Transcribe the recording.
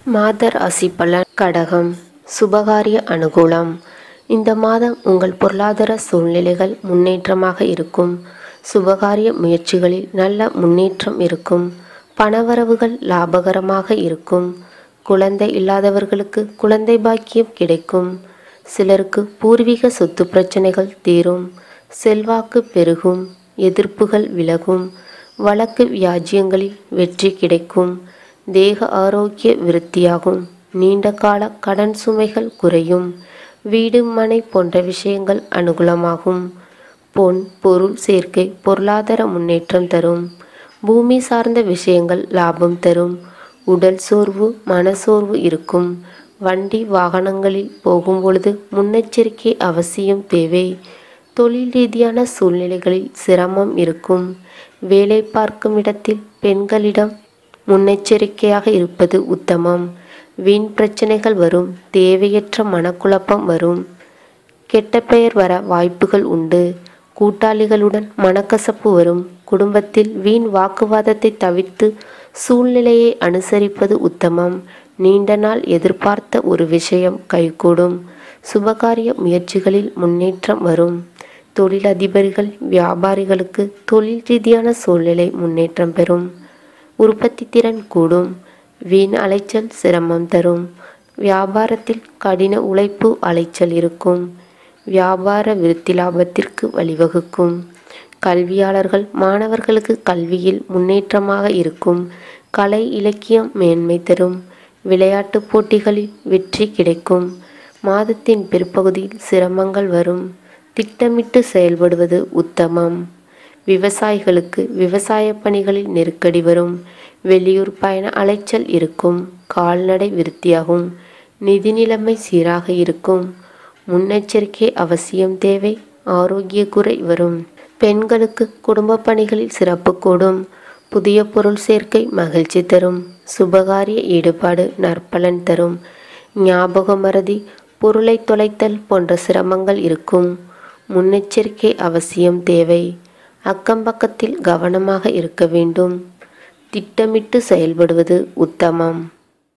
மாத ராசி பலன் கடகம் சுபகாரிய அனுகூலம் இந்த மாதம் உங்கள் பொருளாதார சூழ்நிலைகள் முன்னேற்றமாக இருக்கும் சுபகாரிய முயற்சிகளில் நல்ல முன்னேற்றம் இருக்கும் பணவரவுகள் லாபகரமாக இருக்கும் குழந்தை இல்லாதவர்களுக்கு குழந்தை பாக்கியம் கிடைக்கும் சிலருக்கு பூர்வீக சொத்து பிரச்சனைகள் தீரும் செல்வாக்கு பெருகும் எதிர்ப்புகள் விலகும் வழக்கு வியாஜ்யங்களில் வெற்றி கிடைக்கும் தேக ஆரோக்கிய விருத்தியாகும் நீண்ட கால கடன் சுமைகள் குறையும் வீடு மனை போன்ற விஷயங்கள் அனுகூலமாகும் பொன் பொருள் சேர்க்கை பொருளாதார முன்னேற்றம் தரும் பூமி சார்ந்த விஷயங்கள் லாபம் தரும் உடல் சோர்வு மனசோர்வு இருக்கும் வண்டி வாகனங்களில் போகும்பொழுது முன்னெச்சரிக்கை அவசியம் தேவை தொழில் ரீதியான சூழ்நிலைகளில் சிரமம் இருக்கும் வேலை பார்க்கும் இடத்தில் பெண்களிடம் முன்னெச்சரிக்கையாக இருப்பது உத்தமம் வீண் பிரச்சனைகள் வரும் தேவையற்ற மனக்குழப்பம் வரும் கெட்ட பெயர் வர வாய்ப்புகள் உண்டு கூட்டாளிகளுடன் மனக்கசப்பு வரும் குடும்பத்தில் வீண் வாக்குவாதத்தை தவிர்த்து சூழ்நிலையை அனுசரிப்பது உத்தமம் நீண்ட நாள் எதிர்பார்த்த ஒரு விஷயம் கைகூடும் சுபகாரிய முயற்சிகளில் முன்னேற்றம் வரும் தொழிலதிபர்கள் வியாபாரிகளுக்கு தொழில் ரீதியான சூழ்நிலை முன்னேற்றம் பெறும் உற்பத்தி திறன் கூடும் வீண் அலைச்சல் சிரமம் தரும் வியாபாரத்தில் கடின உழைப்பு அலைச்சல் இருக்கும் வியாபார விருத்தி லாபத்திற்கு வழிவகுக்கும் கல்வியாளர்கள் மாணவர்களுக்கு கல்வியில் முன்னேற்றமாக இருக்கும் கலை இலக்கியம் மேன்மை தரும் விளையாட்டுப் போட்டிகளில் வெற்றி கிடைக்கும் மாதத்தின் பிற்பகுதியில் சிரமங்கள் வரும் திட்டமிட்டு செயல்படுவது உத்தமம் விவசாயிகளுக்கு விவசாய பணிகளில் நெருக்கடி வரும் வெளியூர் பயண அலைச்சல் இருக்கும் கால்நடை விருத்தியாகும் நிதி நிலைமை சீராக இருக்கும் முன்னெச்சரிக்கை அவசியம் தேவை ஆரோக்கிய குறை வரும் பெண்களுக்கு குடும்ப பணிகளில் சிறப்பு கூடும் புதிய பொருள் சேர்க்கை மகிழ்ச்சி தரும் சுபகாரிய ஈடுபாடு நற்பலன் தரும் ஞாபக மறதி பொருளை தொலைத்தல் போன்ற சிரமங்கள் இருக்கும் முன்னெச்சரிக்கை அவசியம் தேவை அக்கம்பக்கத்தில் கவனமாக இருக்க வேண்டும் திட்டமிட்டு செயல்படுவது உத்தமம்